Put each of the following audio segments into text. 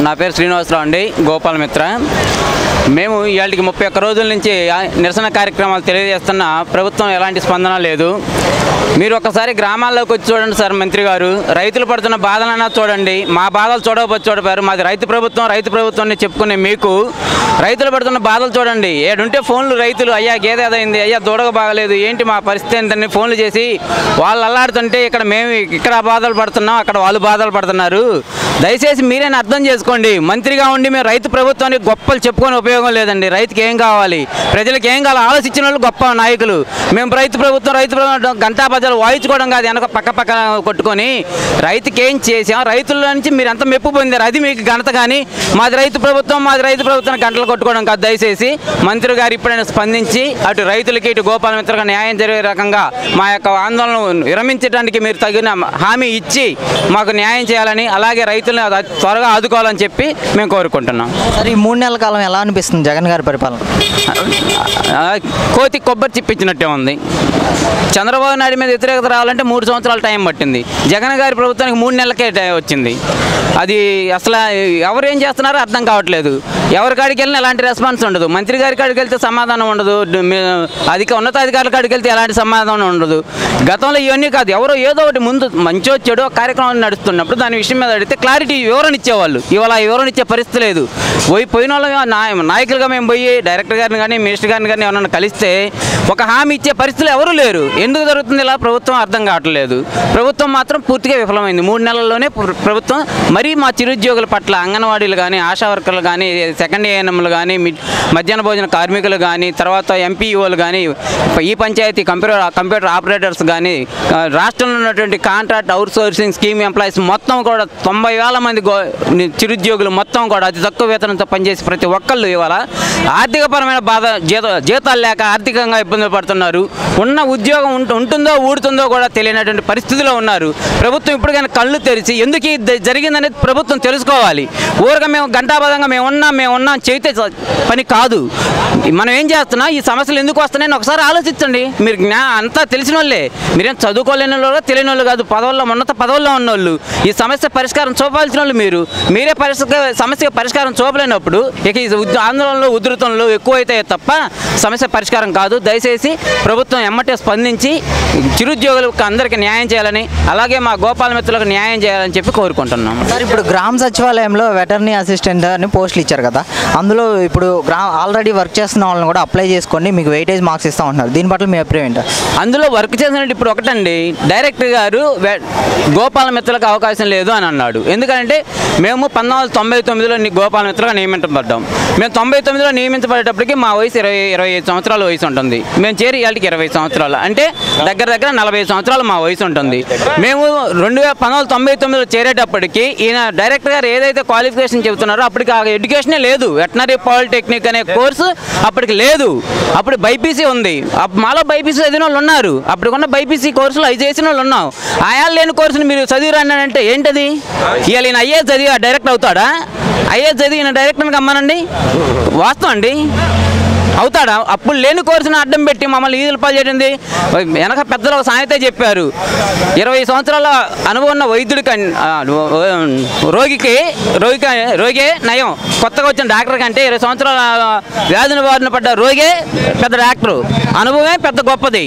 నా పేరు శ్రీనివాసరావు అండి గోపాల మిత్ర మేము ఇవాళకి ముప్పై ఒక్క రోజుల నుంచి ఆ నిరసన కార్యక్రమాలు తెలియజేస్తున్న ప్రభుత్వం ఎలాంటి స్పందన లేదు మీరు ఒకసారి గ్రామాల్లోకి వచ్చి చూడండి సార్ మంత్రి గారు రైతులు పడుతున్న బాధలన్నా చూడండి మా బాధలు చూడకపోతే చూడపారు మాది రైతు ప్రభుత్వం రైతు ప్రభుత్వం అని చెప్పుకునే మీకు రైతులు పడుతున్న బాధలు చూడండి ఏడుంటే ఫోన్లు రైతులు అయ్యా గేదె అదైంది అయ్యా దూడక బాగలేదు ఏంటి మా పరిస్థితి ఏంటని ఫోన్లు చేసి వాళ్ళు అల్లాడుతుంటే ఇక్కడ మేము ఇక్కడ బాధలు పడుతున్నాం అక్కడ వాళ్ళు బాధలు పడుతున్నారు దయచేసి మీరైనా అర్థం చేసుకోండి మంత్రిగా ఉండి మేము రైతు ప్రభుత్వానికి గొప్పలు చెప్పుకొని ఉపయోగం లేదండి రైతుకి ఏం కావాలి ప్రజలకు ఏం కావాలి ఆలోచించిన వాళ్ళు గొప్ప నాయకులు మేము రైతు ప్రభుత్వం రైతు ప్రభుత్వం గంటా బజాలు వాయించుకోవడం కాదు వెనక పక్క పక్క కొట్టుకొని రైతుకి ఏం చేసాం రైతుల నుంచి మీరు ఎంత మెప్పు పొందారు అది మీకు ఘనత కానీ మాది రైతు ప్రభుత్వం మాది రైతు ప్రభుత్వం గంటలు కొట్టుకోవడం కాదు దయచేసి మంత్రి గారు ఇప్పుడైనా స్పందించి అటు రైతులకి ఇటు గోపాల మిత్రగా న్యాయం జరిగే రకంగా మా యొక్క ఆందోళన విరమించడానికి మీరు తగిన హామీ ఇచ్చి మాకు న్యాయం చేయాలని అలాగే రైతులను అద- త్వరగా ఆదుకోవాలని చెప్పి మేము కోరుకుంటున్నాం సార్ ఈ మూడు నెలల కాలం ఎలా అనిపిస్తుంది జగన్ గారి పరిపాలన ఆ, కోతి కొబ్బరి చిప్పించినట్టే ఉంది చంద్రబాబు నాయుడు మీద వ్యతిరేకత రావాలంటే మూడు సంవత్సరాల టైం పట్టింది జగన్ గారి ప్రభుత్వానికి మూడు నెలలకే టైం వచ్చింది అది అసలు ఎవరు ఏం చేస్తున్నారో అర్థం కావట్లేదు ఎవరి కాడికి వెళ్ళినా ఎలాంటి రెస్పాన్స్ ఉండదు మంత్రి గారి కాడికి వెళ్తే సమాధానం ఉండదు డ- మీ- అధిక ఉన్నతాధికారుల కాడికి వెళ్తే ఎలాంటి సమాధానం ఉండదు గతంలో ఇవన్నీ కాదు ఎవరో ఏదో ఒకటి ముందు మంచో చెడో కార్యక్రమం నడుస్తున్నప్పుడు దాని విషయం మీద అడిగితే క్లారిటీ వివరణ ఇచ్చేవాళ్ళు ఇవాళ ఆ వివరణ ఇచ్చే పరిస్థితి లేదు పోయి పోయిన వాళ్ళు నాయ నాయకులుగా మేము పోయి డైరెక్టర్ గారిని కానీ మినిస్టర్ గారిని కానీ ఎవరైనా కలిస్తే ఒక హామీ ఇచ్చే పరిస్థితులు ఎవరు లేరు ఎందుకు జరుగుతుంది ఇలా ప్రభుత్వం అర్థం కావట్లేదు ప్రభుత్వం మాత్రం పూర్తిగా విఫలమైంది మూడు నెలల్లోనే ప్ర- ప్రభుత్వం మరీ మా చిరుద్యోగుల పట్ల అంగన్వాడీలు కానీ ఆశా వర్కర్లు కానీ సెకండ్ ఏఎన్ఎంలు కానీ మి- మధ్యాహ్న భోజన కార్మికులు కానీ తర్వాత ఎంపీఓలు కానీ ఈ పంచాయతీ కంప్యూటర్ కంప్యూటర్ ఆపరేటర్స్ కానీ ఆ, రాష్ట్రంలో ఉన్నటువంటి contract outsourcing scheme employees మొత్తం కూడా తొంభై వేల మంది గో ని- చిరుద్యోగులు మొత్తం కూడా అతి తక్కువ వేతనంతో పనిచేసి ప్రతి ఒక్కళ్ళు ఇవాళ ఆర్థికపరమైన బాధ జీత జీతాలు లేక ఆర్థికంగా ఇబ్బందులు పడుతున్నారు ఉన్న ఉద్యోగం ఉంట- ఉంటుందో ఊడుతుందో కూడా తెలియనటువంటి పరిస్థితిలో ఉన్నారు ప్రభుత్వం ఇప్పటికైనా కళ్ళు తెరిచి ఎందుకు ఇది జరిగిందనేది ప్రభుత్వం తెలుసుకోవాలి ఊరగా మేము గంటాబద్ధంగా మేము ఉన్నాం మేము ఉన్నాం చేస్తే చ- పని కాదు మనం ఏం చేస్తున్నా ఈ సమస్యలు ఎందుకు వస్తున్నాయని ఒకసారి ఆలోచించండి మీరు జ్ఞా అంతా తెలిసిన వాళ్ళే మీరేం చదువుకోలేని వాళ్ళు తెలియని వాళ్ళు కాదు పదవుల్లో ఉన్నత పదవుల్లో ఉన్నోళ్ళు ఈ సమస్య పరిష్కారం చూపాల్సిన వాళ్ళు మీరు మీరే పరిష్కార సమస్య పరిష్కారం చూపలేనప్పుడు ఇక ఈ ఉద్- ఆందోళనలు ఉధృతంలో ఎక్కువైతే తప్ప సమస్య పరిష్కారం కాదు దయచేసి ప్రభుత్వం ఎమ్మటే స్పందించి చిరుద్యోగులకు అందరికీ న్యాయం చేయాలని అలాగే మా గోపాల మిత్రులకు న్యాయం చేయాలని చెప్పి కోరుకుంటున్నాం సార్ ఇప్పుడు గ్రామ సచివాలయంలో వెటర్నరీ అసిస్టెంట్ అని పోస్టులు ఇచ్చారు కదా అందులో ఇప్పుడు గ్రా ఆల్రెడీ వర్క్ చేస్తున్న వాళ్ళని కూడా అప్లై చేసుకోండి మీకు వెయిటేజ్ మార్క్స్ ఇస్తూ ఉంటున్నారు దీని పట్ల మీ అభిప్రాయం ఏంటి అందులో వర్క్ చేసినట్టు ఇప్పుడు ఒకటండి డైరెక్టర్ గారు వె- గోపాల మిత్రులకు అవకాశం లేదు అని అన్నాడు ఎందుకంటే మేము పంతొమ్మిది వందల తొంభై తొమ్మిదిలో ని- గోపాల మిత్రులుగా నియమించబడ్డాం మేము తొంభై తొమ్మిదిలో నియమించబడేటప్పటికి మా వయసు ఇరవై ఇరవై ఐదు సంవత్సరాల వయసు ఉంటుంది మేము చేరి ఇవాళకి ఇరవై సంవత్సరాలు అంటే దగ్గర దగ్గర నలభై సంవత్సరాలు మా వయసు ఉంటుంది మేము రెండు వేల పంతొమ్మిది వందల తొంభై తొమ్మిదిలో చేరేటప్పటికి ఈయన డైరెక్టర్ గారు ఏదైతే క్వాలిఫికేషన్ చెబుతున్నారో అప్పటికి ఆ ఎడ్యుకేషనే లేదు వెటనరీ పాలిటెక్నిక్ అనే కోర్సు అప్పటికి లేదు అప్పుడు బైపీసీ ఉంది అప్- మాలో బైపీసీ చదివిన వాళ్ళు ఉన్నారు అప్పటికున్న బైపీసీ కోర్సులు అవి చేసిన వాళ్ళు ఉన్నాం ఆయా లేని కోర్సుని మీరు చదివి రండి అంటే ఏంటది ఇవాళ ఈయన ఐఏఎస్ చదివి డైరెక్టర్ అవుతాడా ఐఏఎస్ చదివి ఈయన డైరెక్టర్ని కమ్మనండి వాస్తవం అండి అవుతాడా అప్పుడు లేని కోర్సుని అడ్డం పెట్టి మమ్మల్ని ఈదులు పాలు చేయండి వెనక పెద్దలు ఒక సామెత చెప్పారు ఇరవై సంవత్సరాల అనుభవం ఉన్న వైద్యుడికి అన్- ఆ, రోగికి రోగికి రోగే నయం కొత్తగా వచ్చిన డాక్టర్ కంటే ఇరవై సంవత్సరాల వ్యాధిని బారిన పడ్డ రోగే పెద్ద డాక్టరు అనుభవమే పెద్ద గొప్పది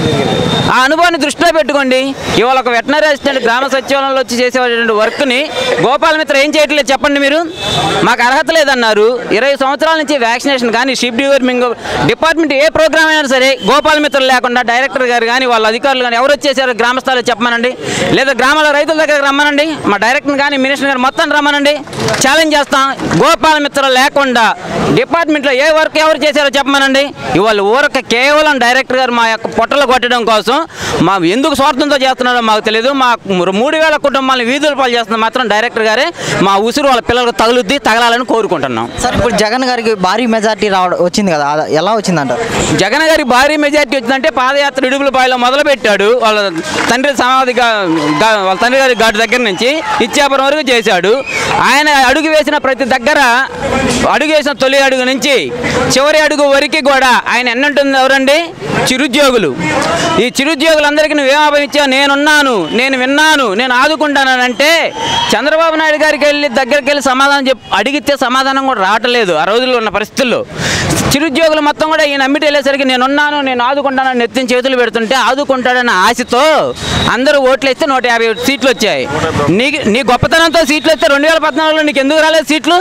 ఆ అనుభవాన్ని దృష్టిలో పెట్టుకోండి ఇవాళ ఒక వెటనరీ అసిస్టెంట్ గ్రామ సచివాలయంలో వచ్చి చేసేటువంటి వర్క్ని గోపాల మిత్ర ఏం చేయట్లేదు చెప్పండి మీరు మాకు అర్హత లేదన్నారు ఇరవై సంవత్సరాల నుంచి వ్యాక్సినేషన్ కానీ షిప్ డివర్మింగ్ డిపార్ట్మెంట్ ఏ ప్రోగ్రామ్ అయినా సరే గోపాల మిత్రులు లేకుండా డైరెక్టర్ గారు కానీ వాళ్ళ అధికారులు కానీ ఎవరు వచ్చేసారు గ్రామ స్థాయిలో చెప్పమనండి లేదా గ్రామాల రైతుల దగ్గర రమ్మనండి మా డైరెక్టర్ కానీ మినిస్టర్ గారు మొత్తం రమ్మనండి ఛాలెంజ్ చేస్తాం గోపాల మిత్రులు లేకుండా డిపార్ట్మెంట్లో ఏ వర్క్ ఎవరు చేశారో చెప్పమనండి ఇవాళ ఊరక కేవలం డైరెక్టర్ గారు మా యొక్క పొట్టలు కొట్టడం కోసం మా ఎందుకు స్వార్థంతో చేస్తున్నారో మాకు తెలియదు మా మూడు వేల కుటుంబాలను వీధుల పాలు చేస్తున్న మాత్రం డైరెక్టర్ గారే మా ఉసురు వాళ్ళ పిల్లలకు తగులుద్ది తగలాలని కోరుకుంటున్నాం సార్ ఇప్పుడు జగన్ గారికి భారీ మెజార్టీ రావడం వచ్చింది కదా అది ఎలా వచ్చిందంటారు జగన్ గారి భారీ మెజార్టీ వచ్చిందంటే పాదయాత్ర ఇడుగులపాయలో మొదలు పెట్టాడు వాళ్ళ తండ్రి సమాధి గా- గా- వాళ్ళ తండ్రి గారి ఘాటు దగ్గర నుంచి ఇచ్చాపురం వరకు చేశాడు ఆయన అడుగు వేసిన ప్రతి దగ్గర అడుగు వేసిన తొలి అడుగు నుంచి చివరి అడుగు వరకు కూడా ఆయన ఎన్నంటుంది ఎవరంటే ఎవరండి చిరుద్యోగులు ఈ చిరుద్యోగులందరికీ నువ్వేం అభినిచ్చావు నేనున్నాను నేను విన్నాను నేను ఆదుకుంటానంటే చంద్రబాబు నాయుడు గారికి వెళ్ళి దగ్గరికి వెళ్ళి సమాధానం చెప్ అడిగితే సమాధానం కూడా రావట్లేదు ఆ రోజుల్లో ఉన్న పరిస్థితుల్లో చిరుద్యోగులు మొత్తం కూడా ఈయన అమ్మిటి వెళ్ళేసరికి నేనున్నాను నేను ఆదుకుంటానని నెత్తిన చేతులు పెడుతుంటే ఆదుకుంటాడన్న ఆశతో అందరూ ఓట్లు వేస్తే నూట యాభై సీట్లు వచ్చాయి నీ నీ గొప్పతనంతో సీట్లు వస్తే రెండు వేల పద్నాలుగులో నీకు ఎందుకు రాలేదు సీట్లు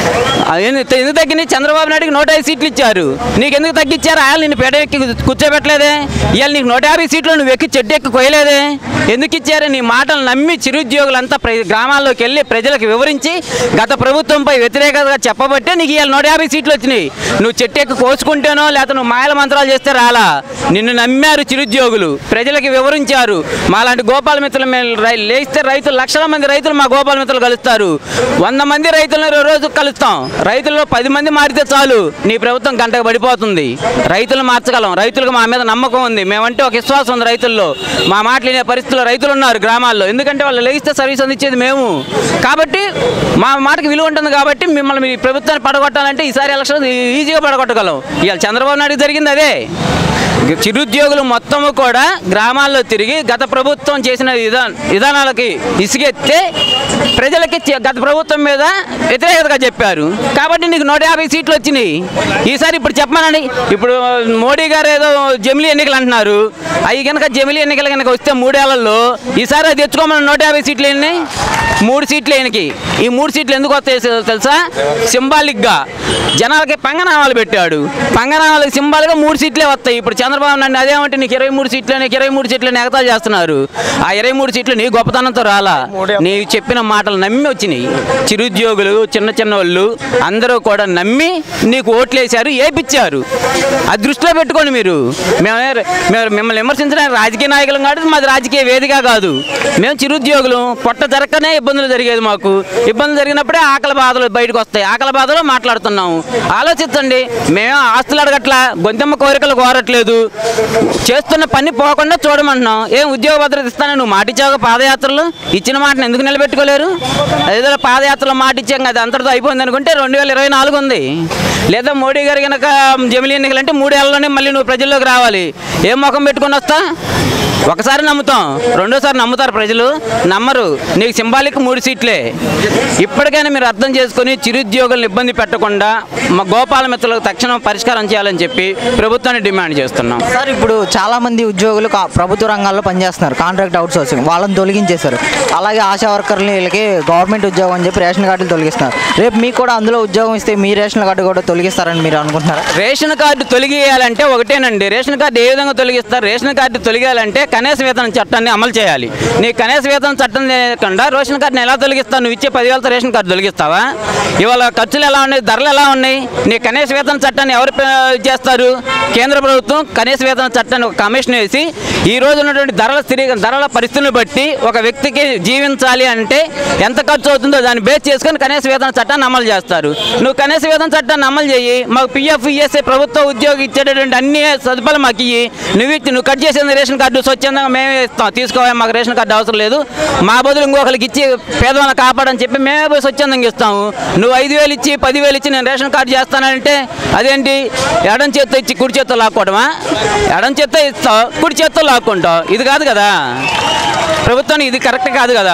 అది ఎందుకు ఎందుకు తగ్గినాయి చంద్రబాబు నాయుడుకి నూట ఐదు సీట్లు ఇచ్చారు నీకు ఎందుకు తగ్గించారు ఆయన నిన్ను పేట ఎక్కి కూర్చోబెట్టలేదే ఇవాళ నీకు నూట యాభై సీట్లు నువ్వు ఎక్కి చెట్టు ఎక్కి కొయ్యలేదే ఎందుకు ఇచ్చారు నీ మాటలు నమ్మి చిరుద్యోగులంతా ప్ర గ్రామాల్లోకి వెళ్ళి ప్రజలకు వివరించి గత ప్రభుత్వంపై వ్యతిరేకతగా చెప్పబట్టే నీకు ఇవాళ నూట యాభై సీట్లు వచ్చినాయి నువ్వు చెట్టు ఎక్కి కోసుకుంటేనో లేకపోతే నువ్వు మాయల మంత్రాలు చేస్తే రాలా నిన్ను నమ్మారు చిరుద్యోగులు ప్రజలకు వివరించారు మాలాంటి గోపాల మిత్రులు మేము రై- లేస్తే రైతులు లక్షల మంది రైతులు మా గోపాల మిత్రులు కలుస్తారు వంద మంది రైతులను రోజు కలుస్తాం రైతుల్లో పది మంది మారితే చాలు నీ ప్రభుత్వం గంటకు పడిపోతుంది రైతులు మార్చగలం రైతులకు మా మీద నమ్మకం ఉంది మేమంటే ఒక విశ్వాసం ఉంది రైతుల్లో మా మాటలు వినే పరిస్థితుల్లో రైతులు ఉన్నారు గ్రామాల్లో ఎందుకంటే వాళ్ళు లేస్తే సర్వీస్ అందించేది మేము కాబట్టి మా మాటకి విలువ ఉంటుంది కాబట్టి మిమ్మల్ని మీ ప్రభుత్వాన్ని పడగొట్టాలంటే ఈసారి ఎలక్షన్ ఈజీగా పడగొట్టగలం ఇవాళ చంద్రబాబు నాయుడు జరిగింది అదే చిరుద్యోగులు మొత్తము కూడా గ్రామాల్లో తిరిగి గత ప్రభుత్వం చేసిన విధా విధానాలకి ఇసుగెత్తే ప్రజలకి చే- గత ప్రభుత్వం మీద వ్యతిరేకతగా చెప్పారు కాబట్టి నీకు నూట యాభై సీట్లు వచ్చినాయి ఈసారి ఇప్పుడు చెప్పమనండి ఇప్పుడు మోడీ గారు ఏదో జమిలీ ఎన్నికలు అంటున్నారు అవి కనుక జమిలీ ఎన్నికలు కనుక వస్తే మూడేళ్లలో ఈసారి అది తెచ్చుకోమని నూట యాభై సీట్లు ఎన్ని మూడు సీట్లు ఈయనకి ఈ మూడు సీట్లు ఎందుకు వస్తాయి తె- తెలుసా సింబాలిక్గా జనాలకి పంగనామాలు పెట్టాడు పంగనామాలకు సింబాల్గా మూడు సీట్లే వస్తాయి ఇప్పుడు చంద్రబాబు నాయుడు అదేమంటే నీకు ఇరవై మూడు సీట్లు నీకు ఇరవై మూడు సీట్లు ఎగతాలు చేస్తున్నారు ఆ ఇరవై మూడు సీట్లు నీ గొప్పతనంతో రాలా నీ చెప్పిన మాటలు నమ్మి వచ్చినాయి చిరుద్యోగులు చిన్న చిన్న వాళ్ళు అందరూ కూడా నమ్మి నీకు ఓట్లేశారు ఏపిచ్చారు అది దృష్టిలో పెట్టుకోండి మీరు మేము మేము మిమ్మల్ని విమర్శించడానికి రాజకీయ నాయకులం కాదు మాది రాజకీయ వేదిక కాదు మేము చిరుద్యోగులు పొట్ట జరగకనే ఇబ్బందులు జరిగేది మాకు ఇబ్బందులు జరిగినప్పుడే ఆకలి బాధలు బయటకు వస్తాయి ఆకలి బాధలు మాట్లాడుతున్నాము ఆలోచించండి మేము ఆస్తులు అడగట్లా గొంతెమ్మ కోరికలు కోరట్లేదు చేస్తున్న పని పోకుండా చూడమంటున్నాం ఏం ఉద్యోగ భద్రత ఇస్తానని నువ్వు మాటిచ్చావు పాదయాత్రలు ఇచ్చిన మాటను ఎందుకు నిలబెట్టుకోలేరు ఏదో పాదయాత్రలో మాట ఇచ్చాం అది అంతటితో అయిపోయింది అనుకుంటే రెండు వేల ఇరవై నాలుగు ఉంది లేదా మోడీ గారు కనుక జమిలీ ఎన్నికలు అంటే మూడేళ్లలోనే మళ్ళీ నువ్వు ప్రజల్లోకి రావాలి ఏం ముఖం పెట్టుకొని వస్తా ఒకసారి నమ్ముతాం రెండోసారి నమ్ముతారు ప్రజలు నమ్మరు నీకు సింబాలిక్ మూడు సీట్లే ఇప్పటికైనా మీరు అర్థం చేసుకొని చిరుద్యోగులను ఇబ్బంది పెట్టకుండా మా గోపాల మిత్రులకు తక్షణం పరిష్కారం చేయాలని చెప్పి ప్రభుత్వాన్ని డిమాండ్ చేస్తున్నాం సార్ ఇప్పుడు చాలా మంది ఉద్యోగులు కా- ప్రభుత్వ రంగాల్లో పనిచేస్తున్నారు కాంట్రాక్ట్ అవుట్ సోర్సింగ్ వాళ్ళని తొలగించేశారు అలాగే ఆశా వర్కర్లు వీళ్ళకి గవర్నమెంట్ ఉద్యోగం అని చెప్పి రేషన్ కార్డులు తొలగిస్తున్నారు రేపు మీకు కూడా అందులో ఉద్యోగం ఇస్తే మీ రేషన్ కార్డు కూడా తొలగిస్తారని మీరు అనుకుంటున్నారా రేషన్ కార్డు తొలగియాలంటే ఒకటేనండి రేషన్ కార్డు ఏ విధంగా తొలగిస్తారు రేషన్ కార్డు తొలగాలంటే కనీస వేతన చట్టాన్ని అమలు చేయాలి నీ కనీస వేతన చట్టం లేకుండా రేషన్ కార్డుని ఎలా తొలగిస్తావు నువ్వు ఇచ్చే పదివేలతో రేషన్ కార్డు తొలగిస్తావా ఇవాళ ఖర్చులు ఎలా ఉన్నాయి ధరలు ఎలా ఉన్నాయి నీ కనీస వేతన చట్టాన్ని ఎవరు ప- చేస్తారు కేంద్ర ప్రభుత్వం కనీస వేతన చట్టాన్ని ఒక కమిషన్ వేసి ఈ రోజు ఉన్నటువంటి ధరల స్థిరీ ధరల పరిస్థితులను బట్టి ఒక వ్యక్తికి జీవించాలి అంటే ఎంత ఖర్చు అవుతుందో దాన్ని బేస్ చేసుకొని కనీస వేతన చట్టాన్ని అమలు చేస్తారు నువ్వు కనీస వేతన చట్టాన్ని అమలు చేయి మాకు పిఎఫ్ ఈఎస్ఐ ప్రభుత్వ ఉద్యోగి ఇచ్చేటటువంటి అన్ని సదుపాయాలు మాకు ఇయ్యి నువ్వు ఇచ్చి నువ్వు కట్ చేసిన రేషన్ కార్డు స్వచ్ఛందంగా మేమే ఇస్తాం తీసుకోవాలి మాకు రేషన్ కార్డు అవసరం లేదు మా బదులు ఇంకొకరికి ఇచ్చి పేదవాళ్ళని కాపాడని చెప్పి మేమే పోయి స్వచ్ఛందంగా ఇస్తాము నువ్వు ఐదు వేలు ఇచ్చి పదివేలు ఇచ్చి నేను రేషన్ కార్డు చేస్తానంటే అదేంటి ఎడం చేత్తో ఇచ్చి కుడి చేత్తో లాక్కోవడమా ఎడం చేత్తో ఇస్తావు కుడి చేత్తో లాక్కుంటావు ఇది కాదు కదా ప్రభుత్వానికి ఇది కరెక్ట్ కాదు కదా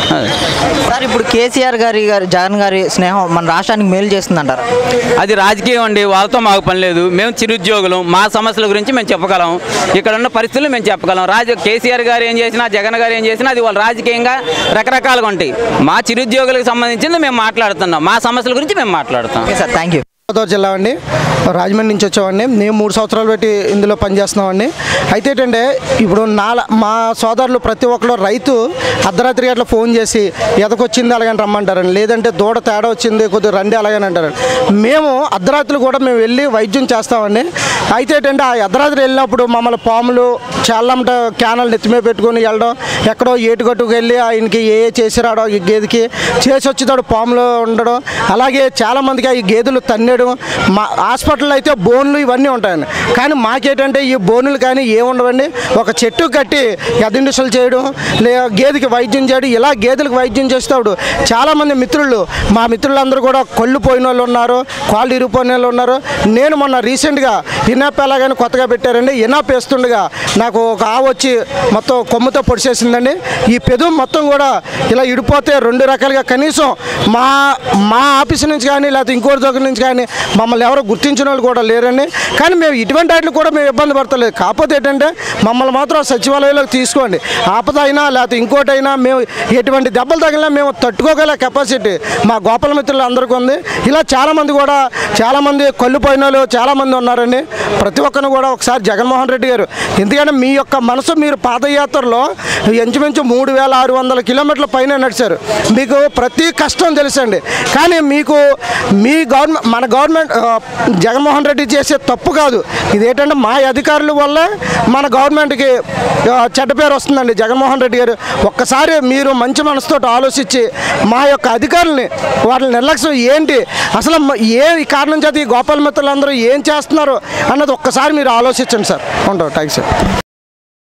సార్ ఇప్పుడు కేసీఆర్ గారి గారి జగన్ గారి స్నేహం మన రాష్ట్రానికి మేలు చేస్తుందంటారా అది రాజకీయం అండి వాళ్ళతో మాకు పని లేదు మేము చిరుద్యోగులం మా సమస్యల గురించి మేము చెప్పగలం ఇక్కడ ఉన్న పరిస్థితులు మేము చెప్పగలం రాజ కేసీఆర్ గారు ఏం చేసినా జగన్ గారు ఏం చేసినా అది వాళ్ళు రాజకీయంగా రకరకాలుగా ఉంటాయి మా చిరుద్యోగులకు సంబంధించింది మేము మాట్లాడుతున్నాం మా సమస్యల గురించి మేము మాట్లాడుతాం okay sir thank you Godavari జిల్లా అండి రాజమండ్రి నుంచి వచ్చామండి మేము మూడు సంవత్సరాలు పెట్టి ఇందులో పనిచేస్తున్నామండి అయితే ఏంటంటే ఇప్పుడు నా మా సోదరులు ప్రతి ఒక్కరు రైతు అర్ధరాత్రి గట్ల ఫోన్ చేసి ఎదకొచ్చింది అలాగని రమ్మంటారండి లేదంటే దూడ తేడా వచ్చింది కొద్దిగా రండి అలాగని అంటారు మేము అర్ధరాత్రులు కూడా మేము వెళ్ళి వైద్యం చేస్తామండి అయితే ఏంటంటే ఆ అర్ధరాత్రి వెళ్ళినప్పుడు మమ్మల్ని పాములు చాలమ్మట క్యానల్ నెత్తిమే పెట్టుకొని వెళ్ళడం ఎక్కడో ఏటుగట్టుకు వెళ్ళి ఆయనకి ఏ ఏ చేసి రావడం ఈ గేదెకి చేసి వచ్చేటాడు పాములు ఉండడం అలాగే చాలామందికి ఈ గేదెలు తన్నేయడం మా హాస్పిటల్ హాస్పిటల్ అయితే బోన్లు ఇవన్నీ ఉంటాయండి కానీ మాకేంటంటే ఈ బోనులు కానీ ఏముండవండి ఒక చెట్టు కట్టి ఎదిండిసలు చేయడం లే గేదెకి వైద్యం చేయడం ఇలా గేదెలకు వైద్యం చేస్తాడు చాలామంది మిత్రులు మా మిత్రులందరూ కూడా కళ్ళు పోయిన వాళ్ళు ఉన్నారు కాళ్ళు ఇరిగిపోయిన వాళ్ళు ఉన్నారు నేను మొన్న రీసెంట్గా ఇనాప్ ఎలాగని కొత్తగా పెట్టారండి ఇనాప్ వేస్తుండగా నాకు ఒక ఆవు వచ్చి మొత్తం కొమ్ముతో పొడిచేసిందండి ఈ పెదు మొత్తం కూడా ఇలా ఇడిపోతే రెండు రకాలుగా కనీసం మా మా ఆఫీస్ నుంచి కానీ లేకపోతే ఇంకోటి దగ్గర నుంచి కానీ మమ్మల్ని ఎవరో గుర్తించిన వాళ్ళు కూడా లేరండి కానీ మేము ఇటువంటి వాటిని కూడా మేము ఇబ్బంది పడతలేదు కాకపోతే ఏంటంటే మమ్మల్ని మాత్రం సచివాలయంలోకి తీసుకోండి ఆపద అయినా లేకపోతే ఇంకోటైనా మేము ఎటువంటి దెబ్బలు తగిలినా మేము తట్టుకోగల కెపాసిటీ మా గోపాల మిత్రులు అందరికీ ఉంది ఇలా చాలామంది కూడా చాలామంది కళ్ళు పోయిన వాళ్ళు చాలామంది ఉన్నారండి ప్రతి ఒక్కరిని కూడా ఒకసారి జగన్మోహన్ రెడ్డి గారు ఎందుకంటే మీ యొక్క మనసు మీరు పాదయాత్రలో ఇంచుమించు మూడు వేల ఆరు వందల కిలోమీటర్ల పైన నడిచారు మీకు ప్రతి కష్టం తెలుసండి కానీ మీకు మీ గవర్నమెంట్ మన గవర్నమెంట్ ఆ, జగన్మోహన్ రెడ్డి చేసే తప్పు కాదు ఇది ఏంటంటే మా అధికారుల వల్ల మన గవర్నమెంట్కి ఆ, చెడ్డ పేరు వస్తుందండి జగన్మోహన్ రెడ్డి గారు ఒక్కసారి మీరు మంచి మనసుతో ఆలోచించి మా యొక్క అధికారుల్ని వాళ్ళ నిర్లక్ష్యం ఏంటి అసలు మ- ఏ కారణం చేత ఈ గోపాల మిత్రులందరూ ఏం చేస్తున్నారు అన్నది ఒక్కసారి మీరు ఆలోచించండి సార్ ఉంటాం థ్యాంక్స్ సార్